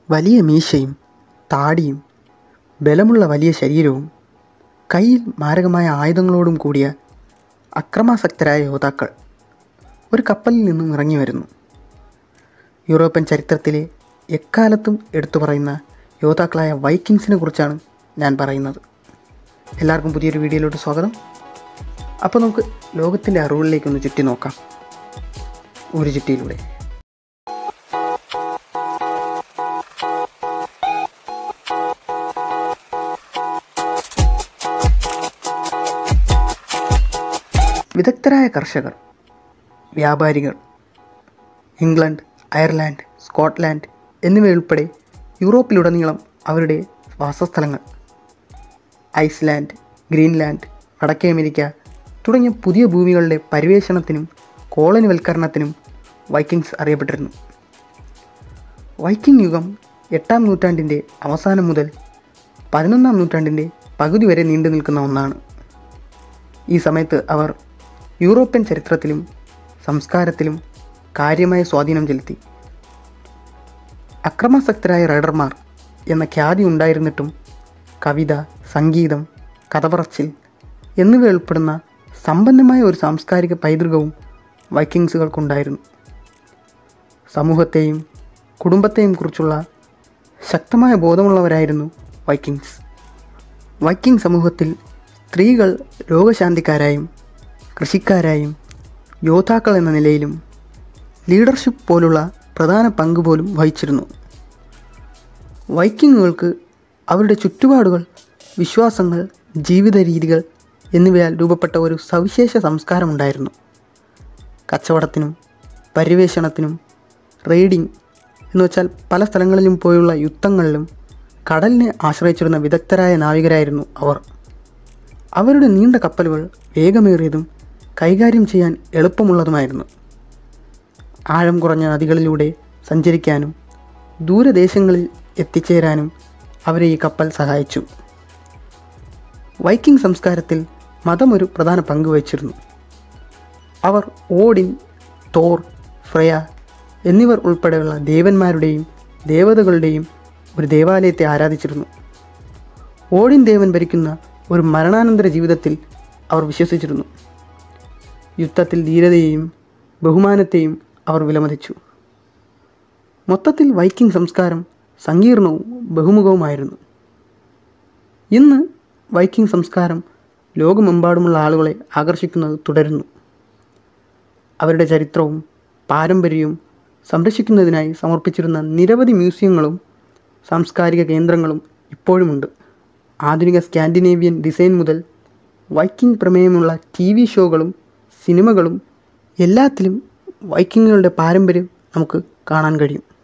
വലിയ മീശയും താടിയും ബലമുള്ള വലിയ ശരീരവും കയ്യിൽ മാരകമായ ആയുധങ്ങളോടും കൂടിയ അക്രമാസക്തരായ യോദ്ധാക്കൾ ഒരു കപ്പലിൽ നിന്നും ഇറങ്ങി വരുന്നു യൂറോപ്യൻ ചരിത്രത്തിലെ എക്കാലത്തും എടുത്തു പറയുന്ന യോദ്ധാക്കളായ വൈക്കിങ്സിനെ കുറിച്ചാണ് ഞാൻ പറയുന്നത് എല്ലാവർക്കും പുതിയൊരു വീഡിയോയിലോട്ട് സ്വാഗതം അപ്പോൾ നമുക്ക് ലോകത്തിൻ്റെ അറിവുകളിലേക്കൊന്ന് ചുറ്റി നോക്കാം ഒരു ചുറ്റിയിലൂടെ വിദഗ്ധരായ കർഷകർ വ്യാപാരികൾ ഇംഗ്ലണ്ട് അയർലാൻഡ് സ്കോട്ട്ലാൻഡ് എന്നിവയുൾപ്പെടെ യൂറോപ്പിലുടനീളം അവരുടെ വാസസ്ഥലങ്ങൾ ഐസ്ലാൻഡ് ഗ്രീൻലാൻഡ് വടക്കേ അമേരിക്ക തുടങ്ങിയ പുതിയ ഭൂമികളുടെ പരിവേഷണത്തിനും കോളനിവൽക്കരണത്തിനും വൈക്കിങ്സ് അറിയപ്പെട്ടിരുന്നു വൈക്കിംഗ് യുഗം എട്ടാം നൂറ്റാണ്ടിൻ്റെ അവസാനം മുതൽ പതിനൊന്നാം നൂറ്റാണ്ടിൻ്റെ പകുതി വരെ നീണ്ടു നിൽക്കുന്ന ഒന്നാണ് ഈ സമയത്ത് അവർ യൂറോപ്യൻ ചരിത്രത്തിലും സംസ്കാരത്തിലും കാര്യമായ സ്വാധീനം ചെലുത്തി അക്രമാസക്തരായ റൈഡർമാർ എന്ന ഖ്യാതി ഉണ്ടായിരുന്നിട്ടും കവിത സംഗീതം കഥപറച്ചിൽ എന്നിവ ഉൾപ്പെടുന്ന സമ്പന്നമായ ഒരു സാംസ്കാരിക പൈതൃകവും വൈക്കിങ്സുകൾക്കുണ്ടായിരുന്നു സമൂഹത്തെയും കുടുംബത്തെയും കുറിച്ചുള്ള ശക്തമായ ബോധമുള്ളവരായിരുന്നു വൈക്കിങ്സ് വൈക്കിംഗ് സമൂഹത്തിൽ സ്ത്രീകൾ രോഗശാന്തിക്കാരായും കൃഷിക്കാരായും യോദ്ധാക്കൾ എന്ന നിലയിലും ലീഡർഷിപ്പ് പോലുള്ള പ്രധാന പങ്ക് പോലും വഹിച്ചിരുന്നു വൈക്കിങ്ങുകൾക്ക് അവരുടെ ചുറ്റുപാടുകൾ വിശ്വാസങ്ങൾ ജീവിത രീതികൾ എന്നിവയാൽ രൂപപ്പെട്ട ഒരു സവിശേഷ സംസ്കാരമുണ്ടായിരുന്നു കച്ചവടത്തിനും പര്യവേഷണത്തിനും റെയ്ഡിങ് എന്ന് വെച്ചാൽ പല സ്ഥലങ്ങളിലും പോയുള്ള യുദ്ധങ്ങളിലും കടലിനെ ആശ്രയിച്ചിരുന്ന വിദഗ്ധരായ നാവികരായിരുന്നു അവർ അവരുടെ നീണ്ട കപ്പലുകൾ വേഗമേറിയതും കൈകാര്യം ചെയ്യാൻ എളുപ്പമുള്ളതുമായിരുന്നു ആഴം കുറഞ്ഞ നദികളിലൂടെ സഞ്ചരിക്കാനും ദൂരദേശങ്ങളിൽ എത്തിച്ചേരാനും അവരെ ഈ കപ്പൽ സഹായിച്ചു വൈക്കിംഗ് സംസ്കാരത്തിൽ മതം ഒരു പ്രധാന പങ്ക് വഹിച്ചിരുന്നു അവർ ഓഡിൻ തോർ ഫ്രയ എന്നിവർ ഉൾപ്പെടെയുള്ള ദേവന്മാരുടെയും ദേവതകളുടെയും ഒരു ദേവാലയത്തെ ആരാധിച്ചിരുന്നു ഓഡിൻ ദേവൻ ഭരിക്കുന്ന ഒരു മരണാനന്തര ജീവിതത്തിൽ അവർ വിശ്വസിച്ചിരുന്നു യുദ്ധത്തിൽ ധീരതയെയും ബഹുമാനത്തെയും അവർ വിലമതിച്ചു മൊത്തത്തിൽ വൈക്കിംഗ് സംസ്കാരം സങ്കീർണവും ബഹുമുഖവുമായിരുന്നു ഇന്ന് വൈക്കിംഗ് സംസ്കാരം ലോകമെമ്പാടുമുള്ള ആളുകളെ ആകർഷിക്കുന്നത് തുടരുന്നു അവരുടെ ചരിത്രവും പാരമ്പര്യവും സംരക്ഷിക്കുന്നതിനായി സമർപ്പിച്ചിരുന്ന നിരവധി മ്യൂസിയങ്ങളും സാംസ്കാരിക കേന്ദ്രങ്ങളും ഇപ്പോഴുമുണ്ട് ആധുനിക സ്കാൻഡിനേവിയൻ ഡിസൈൻ മുതൽ വൈക്കിംഗ് പ്രമേയമുള്ള ടി വി ഷോകളും സിനിമകളും എല്ലാത്തിലും വൈക്കിങ്ങുകളുടെ പാരമ്പര്യം നമുക്ക് കാണാൻ കഴിയും